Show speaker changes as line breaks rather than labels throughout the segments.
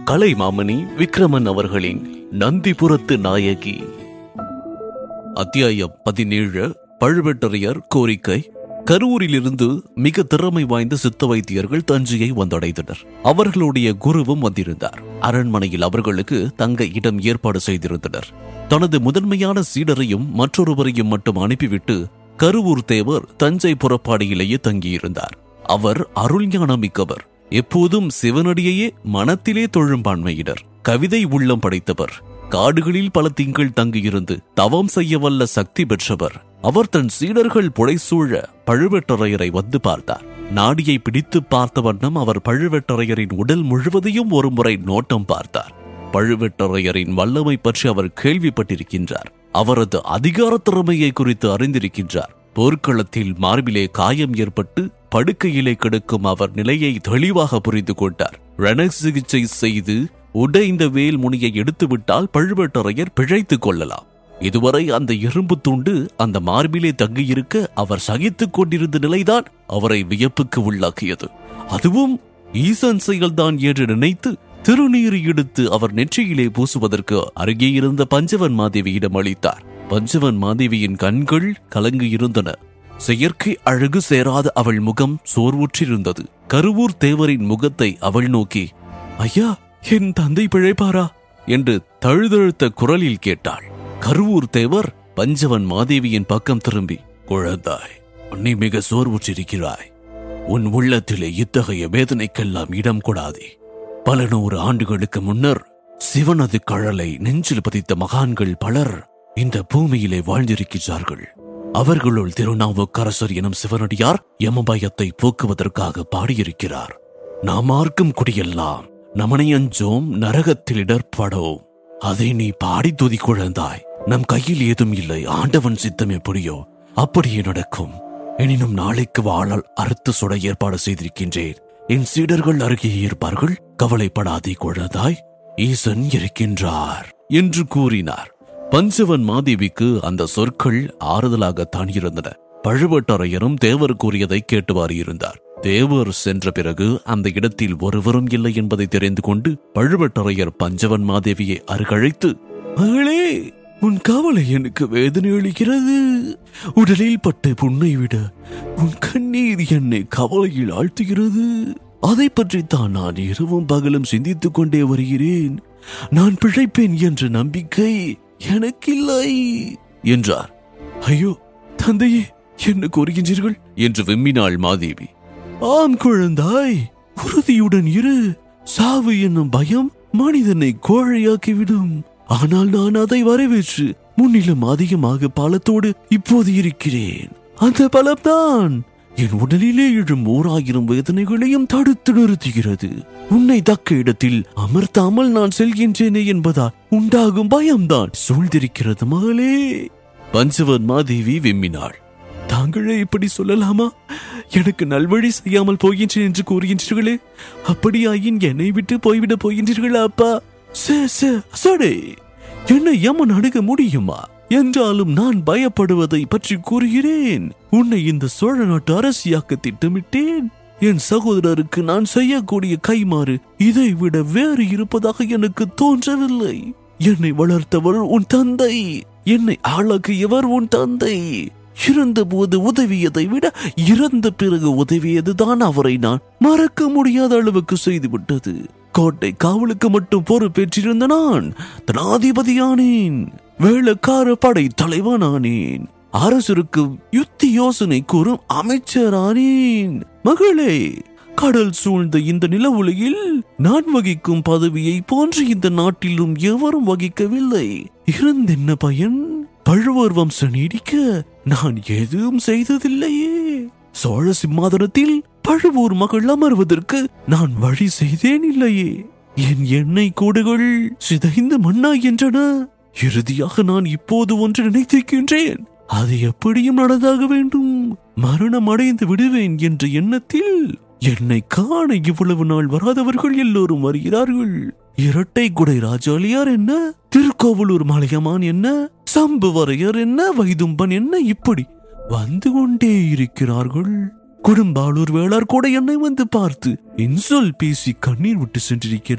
கலைமாமணி விக்ரமன் அவர்களின் நந்திபுரத்து நாயகி அத்தியாயம் பதினேழு பழுவேட்டரையர் கோரிக்கை கரூரிலிருந்து மிக திறமை வாய்ந்த சித்த வைத்தியர்கள் தஞ்சையை வந்தடைந்தனர் அவர்களுடைய குருவும் வந்திருந்தார் அரண்மனையில் அவர்களுக்கு தங்க இடம் ஏற்பாடு செய்திருந்தனர் தனது முதன்மையான சீடரையும் மற்றொருவரையும் மட்டும் அனுப்பிவிட்டு கருவூர் தேவர் தஞ்சை புறப்பாடியிலேயே தங்கியிருந்தார் அவர் அருள்ஞானம் மிக்கவர் எப்போதும் சிவனடியையே மனத்திலே தொழும்பான்மையினர் கவிதை உள்ளம் படைத்தவர் காடுகளில் பல திங்கள் தங்கியிருந்து தவம் செய்ய வல்ல சக்தி பெற்றவர் அவர் தன் சீடர்கள் புடைசூழ பழுவேட்டரையரை வந்து பார்த்தார் நாடியை பிடித்து பார்த்த வண்ணம் அவர் பழுவேட்டரையரின் உடல் முழுவதையும் ஒருமுறை நோட்டம் பார்த்தார் பழுவேட்டரையரின் வல்லமை பற்றி அவர் கேள்விப்பட்டிருக்கின்றார் அவரது அதிகார திறமையை குறித்து அறிந்திருக்கின்றார் போர்க்களத்தில் மார்பிலே காயம் ஏற்பட்டு படுக்கையிலே கிடக்கும் அவர் நிலையை தெளிவாக புரிந்து கொண்டார் ரண சிகிச்சை செய்து உடைந்த வேல் முனியை எடுத்துவிட்டால் பழுவேட்டரையர் பிழைத்துக் கொள்ளலாம் இதுவரை அந்த இரும்பு துண்டு அந்த மார்பிலே தங்கியிருக்க அவர் சகித்துக் கொண்டிருந்த நிலைதான் அவரை வியப்புக்கு உள்ளாக்கியது அதுவும் ஈசன் செயல்தான் என்று நினைத்து திருநீர் எடுத்து அவர் நெற்றியிலே பூசுவதற்கு அருகே இருந்த பஞ்சவன் மாதேவியிடம் அளித்தார் பஞ்சவன் மாதேவியின் கண்கள் கலங்கியிருந்தன செயற்கை அழகு சேராத அவள் முகம் சோர்வுற்றிருந்தது கருவூர் தேவரின் முகத்தை அவள் நோக்கி ஐயா என் தந்தை பிழைப்பாரா என்று தழுதழுத்த குரலில் கேட்டாள் கருவூர் தேவர் பஞ்சவன் மாதேவியின் பக்கம் திரும்பி குழந்தாய் நீ மிக சோர்வுற்றிருக்கிறாய் உன் உள்ளத்திலே இத்தகைய வேதனைக்கெல்லாம் இடம் கொடாதே பல நூறு ஆண்டுகளுக்கு முன்னர் சிவனது கழலை நெஞ்சில் பதித்த மகான்கள் பலர் இந்த பூமியிலே வாழ்ந்திருக்கிறார்கள் அவர்களுள் திருநாவுக்கரசர் எனும் சிவனடியார் யமபயத்தை போக்குவதற்காக பாடியிருக்கிறார் நாம் ஆர்க்கும் குடியெல்லாம் நமனை அஞ்சோம் நரகத்தில் இடர்படோம் அதை நீ பாடி துதி குழந்தாய் நம் கையில் ஏதும் இல்லை ஆண்டவன் சித்தம் எப்படியோ அப்படியே நடக்கும் எனினும் நாளைக்கு வாழால் அறுத்து சுட ஏற்பாடு செய்திருக்கின்றேன் என் சீடர்கள் அருகே இருப்பார்கள் கவலைப்படாதே குழந்தாய் ஈசன் இருக்கின்றார் என்று கூறினார் பஞ்சவன் மாதேவிக்கு அந்த சொற்கள் ஆறுதலாகத்தான் இருந்தன பழுவேட்டரையரும் தேவர் கூறியதை கேட்டுவாரி இருந்தார் தேவர் சென்ற பிறகு அந்த இடத்தில் ஒருவரும் இல்லை என்பதை தெரிந்து கொண்டு பழுவேட்டரையர் பஞ்சவன் மாதேவியை அருகழைத்து மகளே உன் கவலை எனக்கு வேதனை அளிக்கிறது உடலில் பட்ட புண்ணை விட உன் கண்ணீர் என்னை கவலையில் ஆழ்த்துகிறது அதை பற்றித்தான் நான் இரவும் பகலும் சிந்தித்துக் கொண்டே வருகிறேன் நான் பிழைப்பேன் என்ற நம்பிக்கை எனக்கில்லை என்றார் ஐயோ தந்தையே என்ன கூறுகின்றீர்கள் என்று விம்மினாள் மாதேவி ஆம் குழந்தாய் உறுதியுடன் இரு சாவு என்னும் பயம் மனிதனை கோழையாக்கிவிடும் ஆனால் நான் அதை வரவேற்று முன்னிலும் அதிகமாக பலத்தோடு இப்போது இருக்கிறேன் அந்த பலம்தான் என் உடலிலே எழும் ஓர் ஆயிரம் வேதனைகளையும் தடுத்து நிறுத்துகிறது உன்னை தக்க இடத்தில் அமர்த்தாமல் நான் செல்கின்றேனே என்பதால் உண்டாகும் பயம்தான் சூழ்ந்திருக்கிறது மகளே பஞ்சவன் மாதேவி விம்மினாள் தாங்களே இப்படி சொல்லலாமா எனக்கு நல்வழி செய்யாமல் போகின்றேன் என்று கூறுகின்றீர்களே அப்படியாயின் என்னை விட்டு போய்விட போகின்றீர்களா அப்பா சே சே அசடே என்னை யமன் அணுக முடியுமா என்றாலும் நான் பயப்படுவதை பற்றி கூறுகிறேன் உன்னை இந்த சோழ நாட்டு அரசியாக்க திட்டமிட்டேன் என் சகோதரருக்கு நான் செய்யக்கூடிய கைமாறு இதை விட வேறு இருப்பதாக எனக்கு தோன்றவில்லை என்னை வளர்த்தவர் உன் தந்தை என்னை ஆளாக்கியவர் உன் தந்தை இருந்தபோது உதவியதை விட இறந்த பிறகு உதவியதுதான் அவரை நான் மறக்க முடியாத அளவுக்கு செய்துவிட்டது கோட்டை காவலுக்கு மட்டும் பொறுப்பேற்றிருந்த நான் தனாதிபதியானேன் வேளக்கார படை தலைவனானேன் அரசருக்கு யுத்தி யோசனை கூறும் அமைச்சரானேன் மகளே கடல் சூழ்ந்த இந்த நிலவுலகில் நான் வகிக்கும் பதவியை போன்று இந்த நாட்டிலும் எவரும் வகிக்கவில்லை இருந்தென்ன பயன் பழுவோர் வம்சம் நீடிக்க நான் எதுவும் செய்ததில்லையே சோழ சிம்மாதனத்தில் பழுவூர் மகள் அமர்வதற்கு நான் வழி செய்தேன் இல்லையே என் எண்ணெய் கூடுகள் சிதைந்து மண்ணாகின்றன இறுதியாக நான் இப்போது ஒன்று நினைத்திருக்கின்றேன் அது எப்படியும் நடந்தாக வேண்டும் மரணம் அடைந்து விடுவேன் என்ற எண்ணத்தில் என்னை காண இவ்வளவு நாள் வராதவர்கள் எல்லோரும் வருகிறார்கள் இரட்டை குடை ராஜாளியார் என்ன திருக்கோவலூர் மலையமான் என்ன சம்புவரையர் என்ன வைதும்பன் என்ன இப்படி வந்து கொண்டே இருக்கிறார்கள் குடும்பாளூர் வேளார் கூட என்னை வந்து பார்த்து இன்சொல் பேசி கண்ணீர் விட்டு சென்றிருக்கிறார்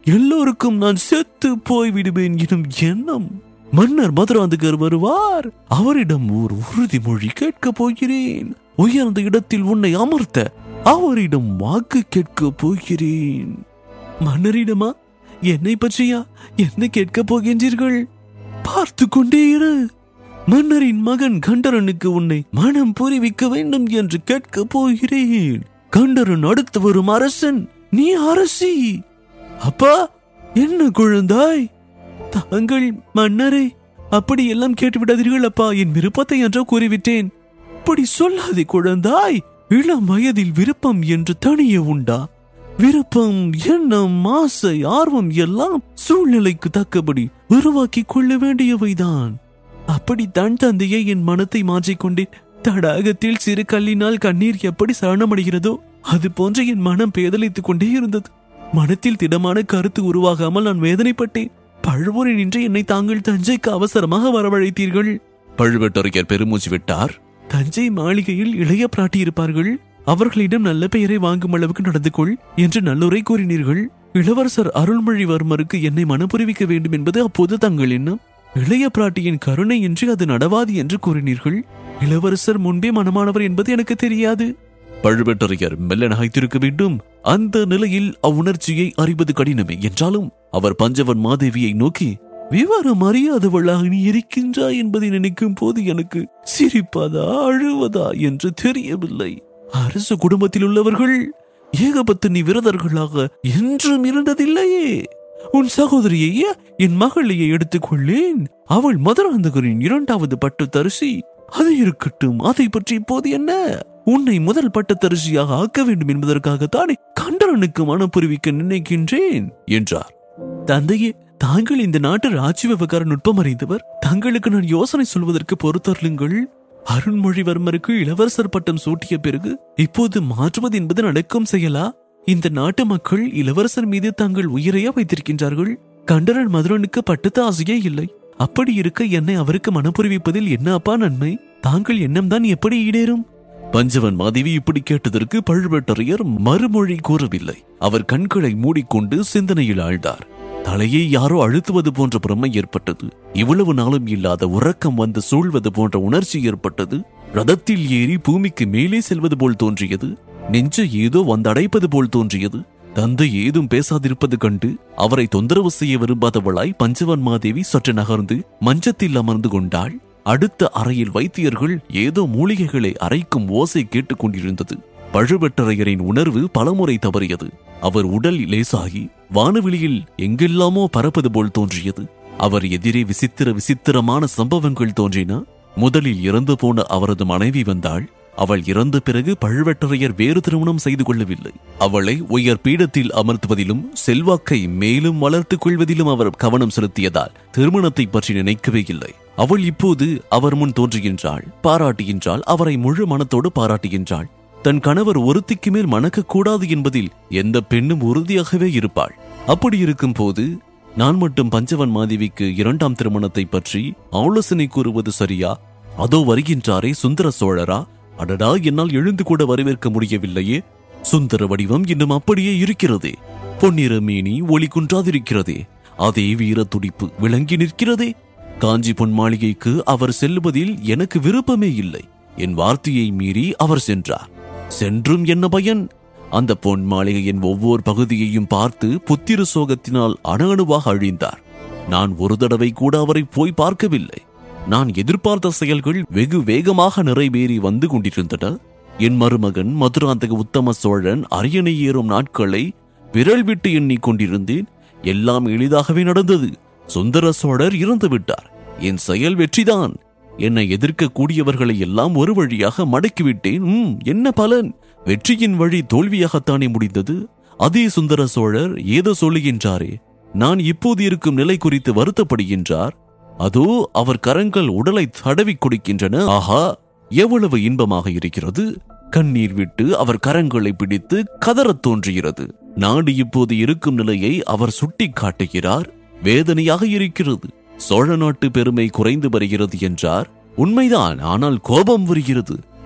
எல்லோருக்கும் நான் செத்து போய்விடுவேன் எனும் எண்ணம் மன்னர் மதுராந்தகர் வருவார் அவரிடம் ஒரு உறுதிமொழி கேட்கப் போகிறேன் உயர்ந்த இடத்தில் உன்னை அமர்த்த அவரிடம் வாக்கு கேட்கப் போகிறேன் மன்னரிடமா என்னை பற்றியா என்ன கேட்கப் போகின்றீர்கள் பார்த்து கொண்டே இரு மன்னரின் மகன் கண்டரனுக்கு உன்னை மனம் புரிவிக்க வேண்டும் என்று கேட்கப் போகிறேன் கண்டரன் அடுத்து வரும் அரசன் நீ அரசி அப்பா என்ன குழந்தாய் தாங்கள் மன்னரே அப்படி எல்லாம் கேட்டு விடாதீர்கள் அப்பா என் விருப்பத்தை என்றோ கூறிவிட்டேன் அப்படி சொல்லாதே குழந்தாய் இளம் வயதில் விருப்பம் என்று தனியே உண்டா விருப்பம் எண்ணம் ஆசை ஆர்வம் எல்லாம் சூழ்நிலைக்கு தக்கபடி உருவாக்கிக் கொள்ள வேண்டியவைதான் அப்படித்தான் தந்தையை என் மனத்தை மாற்றிக்கொண்டேன் தடாகத்தில் சிறு கல்லினால் கண்ணீர் எப்படி சரணமடைகிறதோ அது போன்று என் மனம் பேதலித்துக் கொண்டே இருந்தது மனத்தில் திடமான கருத்து உருவாகாமல் நான் வேதனைப்பட்டேன் பழுவூரில் நின்று என்னை தாங்கள் தஞ்சைக்கு அவசரமாக வரவழைத்தீர்கள் பழுவேட்டரையர் பெருமூச்சு விட்டார் தஞ்சை மாளிகையில் இளைய பிராட்டி இருப்பார்கள் அவர்களிடம் நல்ல பெயரை வாங்கும் அளவுக்கு நடந்து கொள் என்று நல்லுரை கூறினீர்கள் இளவரசர் அருள்மொழிவர்மருக்கு என்னை மனப்புரிவிக்க வேண்டும் என்பது அப்போது தங்கள் எண்ணம் இளைய பிராட்டியின் கருணை இன்றி அது நடவாது என்று கூறினீர்கள் இளவரசர் முன்பே மனமானவர் என்பது எனக்கு தெரியாது பழுவேட்டரையர் மெல்ல நகைத்திருக்க வேண்டும் அந்த நிலையில் அவ்வுணர்ச்சியை அறிவது கடினமே என்றாலும் அவர் பஞ்சவன் மாதேவியை நோக்கி விவரம் அறியாதவளாக நீ இருக்கின்றாய் என்பதை நினைக்கும் போது எனக்கு சிரிப்பதா அழுவதா என்று தெரியவில்லை அரசு குடும்பத்தில் உள்ளவர்கள் ஏகபத்தினி விரதர்களாக என்றும் இருந்ததில்லையே உன் சகோதரியையே என் மகளையே எடுத்துக்கொள்ளேன் அவள் மதுராந்தகரின் இரண்டாவது பட்டுத்தரிசி அது இருக்கட்டும் அதை பற்றி இப்போது என்ன உன்னை முதல் பட்டத்தரிசியாக ஆக்க வேண்டும் என்பதற்காகத்தானே கண்டரனுக்கு மனம் புரிவிக்க நினைக்கின்றேன் என்றார் தந்தையே தாங்கள் இந்த நாட்டு ராஜ்ய விவகார நுட்பம் அறிந்தவர் தங்களுக்கு நான் யோசனை சொல்வதற்கு பொறுத்தருளுங்கள் அருண்மொழிவர்மருக்கு இளவரசர் பட்டம் சூட்டிய பிறகு இப்போது மாற்றுவது என்பது நடக்கும் செயலா இந்த நாட்டு மக்கள் இளவரசர் மீது தங்கள் உயிரையே வைத்திருக்கின்றார்கள் கண்டரன் மதுரனுக்கு பட்டத்து ஆசையே இல்லை அப்படி இருக்க என்னை அவருக்கு மனப்புரிவிப்பதில் என்ன அப்பா நன்மை தாங்கள் எண்ணம்தான் எப்படி ஈடேறும் பஞ்சவன் மாதேவி இப்படி கேட்டதற்கு பழுவேட்டரையர் மறுமொழி கூறவில்லை அவர் கண்களை மூடிக்கொண்டு சிந்தனையில் ஆழ்ந்தார் தலையை யாரோ அழுத்துவது போன்ற பிரமை ஏற்பட்டது இவ்வளவு நாளும் இல்லாத உறக்கம் வந்து சூழ்வது போன்ற உணர்ச்சி ஏற்பட்டது ரதத்தில் ஏறி பூமிக்கு மேலே செல்வது போல் தோன்றியது நெஞ்சை ஏதோ வந்தடைப்பது போல் தோன்றியது தந்தை ஏதும் பேசாதிருப்பது கண்டு அவரை தொந்தரவு செய்ய விரும்பாதவளாய் பஞ்சவன் மாதேவி சற்று நகர்ந்து மஞ்சத்தில் அமர்ந்து கொண்டாள் அடுத்த அறையில் வைத்தியர்கள் ஏதோ மூலிகைகளை அரைக்கும் ஓசை கேட்டுக் கொண்டிருந்தது பழுவேட்டரையரின் உணர்வு பலமுறை தவறியது அவர் உடல் லேசாகி வானவெளியில் எங்கெல்லாமோ பறப்பது போல் தோன்றியது அவர் எதிரே விசித்திர விசித்திரமான சம்பவங்கள் தோன்றின முதலில் இறந்து போன அவரது மனைவி வந்தாள் அவள் இறந்த பிறகு பழுவேட்டரையர் வேறு திருமணம் செய்து கொள்ளவில்லை அவளை உயர் பீடத்தில் அமர்த்துவதிலும் செல்வாக்கை மேலும் வளர்த்துக் கொள்வதிலும் அவர் கவனம் செலுத்தியதால் திருமணத்தை பற்றி நினைக்கவே இல்லை அவள் இப்போது அவர் முன் தோன்றுகின்றாள் பாராட்டுகின்றாள் அவரை முழு மனத்தோடு பாராட்டுகின்றாள் தன் கணவர் ஒருத்திக்கு மேல் மணக்கக் கூடாது என்பதில் எந்த பெண்ணும் உறுதியாகவே இருப்பாள் அப்படி இருக்கும் போது நான் மட்டும் பஞ்சவன் மாதேவிக்கு இரண்டாம் திருமணத்தை பற்றி ஆலோசனை கூறுவது சரியா அதோ வருகின்றாரே சுந்தர சோழரா அடடா என்னால் எழுந்து கூட வரவேற்க முடியவில்லையே சுந்தர வடிவம் இன்னும் அப்படியே இருக்கிறதே பொன்னிற மேனி ஒளி குன்றாதிருக்கிறதே அதே வீர துடிப்பு விளங்கி நிற்கிறதே காஞ்சி பொன் மாளிகைக்கு அவர் செல்வதில் எனக்கு விருப்பமே இல்லை என் வார்த்தையை மீறி அவர் சென்றார் சென்றும் என்ன பயன் அந்த பொன் மாளிகையின் ஒவ்வொரு பகுதியையும் பார்த்து புத்திர சோகத்தினால் அணு அணுவாக அழிந்தார் நான் ஒரு தடவை கூட அவரை போய் பார்க்கவில்லை நான் எதிர்பார்த்த செயல்கள் வெகு வேகமாக நிறைவேறி வந்து கொண்டிருந்தன என் மருமகன் மதுராந்தக உத்தம சோழன் அரியணை ஏறும் நாட்களை விரல் விட்டு எண்ணிக் கொண்டிருந்தேன் எல்லாம் எளிதாகவே நடந்தது சுந்தர சோழர் இறந்து விட்டார் என் செயல் வெற்றிதான் என்னை எதிர்க்கக்கூடியவர்களை எல்லாம் ஒரு வழியாக மடக்கிவிட்டேன் ம், என்ன பலன் வெற்றியின் வழி தோல்வியாகத்தானே முடிந்தது அதே சுந்தர சோழர் ஏதோ சொல்லுகின்றாரே நான் இப்போது இருக்கும் நிலை குறித்து வருத்தப்படுகின்றார் அதோ அவர் கரங்கள் உடலை தடவி கொடுக்கின்றன ஆஹா எவ்வளவு இன்பமாக இருக்கிறது கண்ணீர் விட்டு அவர் கரங்களை பிடித்து கதறத் தோன்றுகிறது நாடு இப்போது இருக்கும் நிலையை அவர் சுட்டிக் காட்டுகிறார் வேதனையாக இருக்கிறது சோழ நாட்டு பெருமை குறைந்து வருகிறது என்றார் உண்மைதான் ஆனால் கோபம் வருகிறது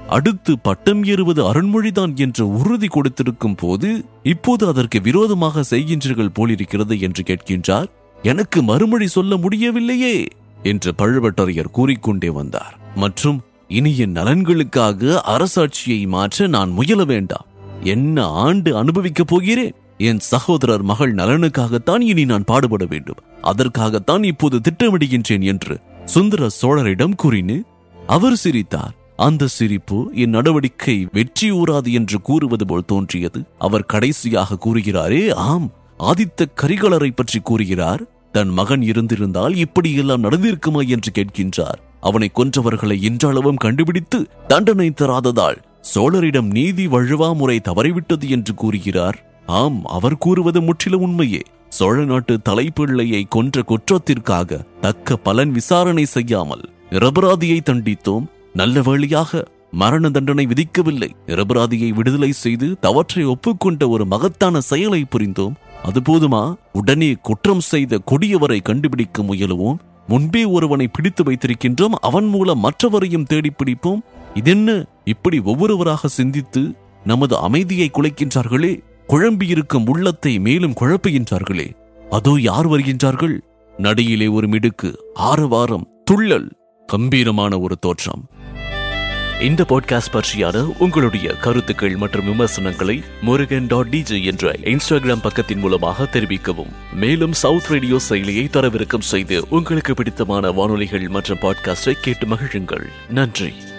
அடுத்து பட்டம் ஏறுவது அருண்மொழிதான் என்ற உறுதி கொடுத்திருக்கும் போது இப்போது அதற்கு விரோதமாக செய்கின்றீர்கள் போலிருக்கிறது என்று கேட்கின்றார் எனக்கு மறுமொழி சொல்ல முடியவில்லையே என்று பழுவட்டரையர் கூறிக்கொண்டே வந்தார் மற்றும் இனி என் நலன்களுக்காக அரசாட்சியை மாற்ற நான் முயல வேண்டாம் என்ன ஆண்டு அனுபவிக்கப் போகிறேன் என் சகோதரர் மகள் நலனுக்காகத்தான் இனி நான் பாடுபட வேண்டும் அதற்காகத்தான் இப்போது திட்டமிடுகின்றேன் என்று சுந்தர சோழரிடம் கூறினு அவர் சிரித்தார் அந்த சிரிப்பு என் நடவடிக்கை வெற்றியூறாது என்று கூறுவது போல் தோன்றியது அவர் கடைசியாக கூறுகிறாரே ஆம் ஆதித்த கரிகாலரை பற்றி கூறுகிறார் தன் மகன் இருந்திருந்தால் இப்படியெல்லாம் நடந்திருக்குமா என்று கேட்கின்றார் அவனை கொன்றவர்களை இன்றளவும் கண்டுபிடித்து தண்டனை தராததால் சோழரிடம் நீதி வழுவா முறை தவறிவிட்டது என்று கூறுகிறார் ஆம் அவர் கூறுவது முற்றிலும் உண்மையே சோழ நாட்டு தலைப்பிள்ளையை கொன்ற குற்றத்திற்காக தக்க பலன் விசாரணை செய்யாமல் நிரபராதியை தண்டித்தோம் நல்ல வழியாக மரண தண்டனை விதிக்கவில்லை நிரபராதியை விடுதலை செய்து தவற்றை ஒப்புக்கொண்ட ஒரு மகத்தான செயலை புரிந்தோம் அது போதுமா உடனே குற்றம் செய்த கொடியவரை கண்டுபிடிக்க முயலுவோம் முன்பே ஒருவனை பிடித்து வைத்திருக்கின்றோம் அவன் மூலம் மற்றவரையும் தேடி பிடிப்போம் இதென்ன இப்படி ஒவ்வொருவராக சிந்தித்து நமது அமைதியை குலைக்கின்றார்களே குழம்பியிருக்கும் உள்ளத்தை மேலும் குழப்புகின்றார்களே அதோ யார் வருகின்றார்கள் நடியிலே ஒரு மிடுக்கு ஆரவாரம் துள்ளல் கம்பீரமான ஒரு தோற்றம் இந்த பாட்காஸ்ட் பற்றியான உங்களுடைய கருத்துக்கள் மற்றும் விமர்சனங்களை முருகன் டாட் டிஜே என்ற இன்ஸ்டாகிராம் பக்கத்தின் மூலமாக தெரிவிக்கவும் மேலும் சவுத் ரேடியோ செயலியை தரவிறக்கம் செய்து உங்களுக்கு பிடித்தமான வானொலிகள் மற்றும் பாட்காஸ்டை கேட்டு மகிழுங்கள் நன்றி